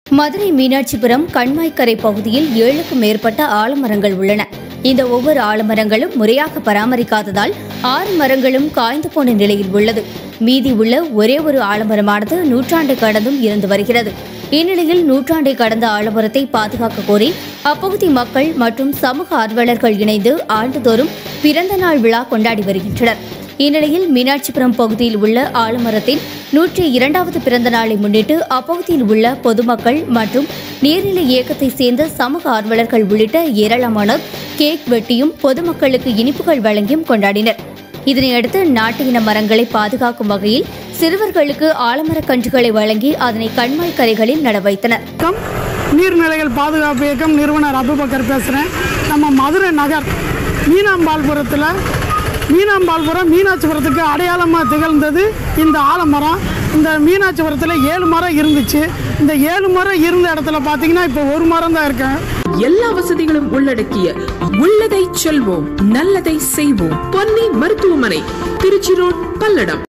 மதுரை மீனாட்சிபுரம் கண்மாய்க்கரை பகுதியில் ஏழுக்கும் மேற்பட்ட ஆலமரங்கள் உள்ளன இந்த ஒவ்வொரு ஆலமரங்களும் முறையாக பராமரிக்காததால் ஆறு மரங்களும் காய்ந்து போன நிலையில் உள்ளது மீதி உள்ள ஒரே ஒரு ஆலமரமானது நூற்றாண்டை கடந்தும் இருந்து வருகிறது இந்நிலையில் நூற்றாண்டை கடந்த ஆலமரத்தை பாதுகாக்க கோரி அப்பகுதி மக்கள் மற்றும் சமூக ஆர்வலர்கள் இணைந்து ஆண்டுதோறும் பிறந்த நாள் விழா கொண்டாடி வருகின்றனர் இந்நிலையில் மீனாட்சிபுரம் பகுதியில் உள்ள ஆலமரத்தின் நூற்றி இரண்டாவது பிறந்த நாளை முன்னிட்டு அப்பகுதியில் உள்ள பொதுமக்கள் மற்றும் நீர்நிலை இயக்கத்தை சேர்ந்த சமூக ஆர்வலர்கள் உள்ளிட்ட ஏராளமானோர் கேக் வெட்டியும் பொதுமக்களுக்கு இனிப்புகள் வழங்கியும் கொண்டாடினர் இதனையடுத்து நாட்டு இன மரங்களை பாதுகாக்கும் வகையில் சிறுவர்களுக்கு ஆலமரக் கன்றுகளை வழங்கி அதனை கண்மாய் கரைகளில் நட வைத்தனர் இயக்கம் நீர்நிலைகள் பாதுகாப்பு இயக்கம் நிறுவனர் அபுபக்கர் பேசுகிறேன் நம்ம மதுரை நகர் மீனாம்பாள்புரத்தில் மீனாம்பாள்புரம் மீனாட்சிபுரத்துக்கு அடையாளமாக திகழ்ந்தது இந்த ஆலமரம் இந்த மீனாட்சிபுரத்தில் ஏழு மரம் இருந்துச்சு இந்த ஏழு மரம் இருந்த இடத்துல பார்த்தீங்கன்னா இப்போ ஒரு மரம் தான் இருக்கேன் எல்லா வசதிகளும் உள்ளடக்கிய உள்ளதை செல்வோம் நல்லதை செய்வோம் பொன்னி மருத்துவமனை திருச்சி ரோட் பல்லடம்